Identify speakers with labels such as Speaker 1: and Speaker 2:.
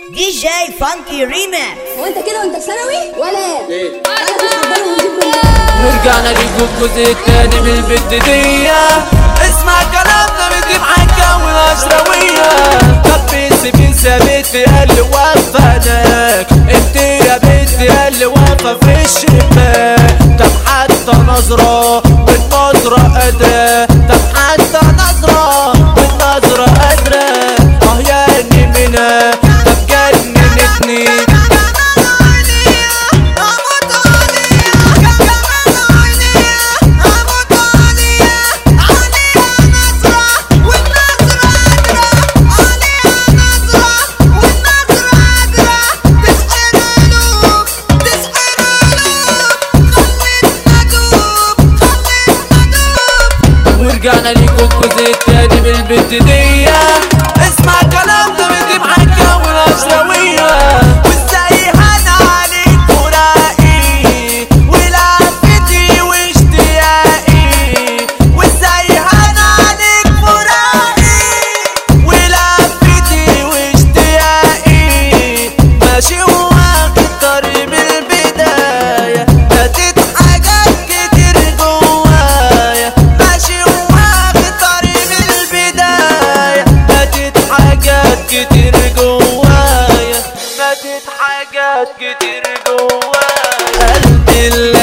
Speaker 1: دي جي فانكي ريماكس
Speaker 2: هو انت كده وانت في ثانوي ولا
Speaker 3: ايه
Speaker 2: تعالى تحضروا ونجيب من
Speaker 4: ورجعنا ليكم الجزء التاني من البت دي اسمع كلامنا بنجيب حاجة والعشروية طب سيبي ثابت في قلبي وفناك انت يا بنتي قلبي واقفة في الشباك طب حتى نظرة من نظرة قادرة طب حتى نظرة من نظرة قادرة اه يا اني منها طب جننتني ورجعنا ليكم الجزء التاني من البنت دي اسمع كلام ده بنتي محكة والعشروية وازاي هان عليك فراقي ولعبتي واشتياقي وازاي هان عليك فراقي ولعبتي واشتياقي ماشي واخد طريق من البداية فاتت حاجات كتير جوايا ماشي واخد طريق من البداية فاتت حاجات كتير جوايا فاتت حاجات كتير جوايا قلبي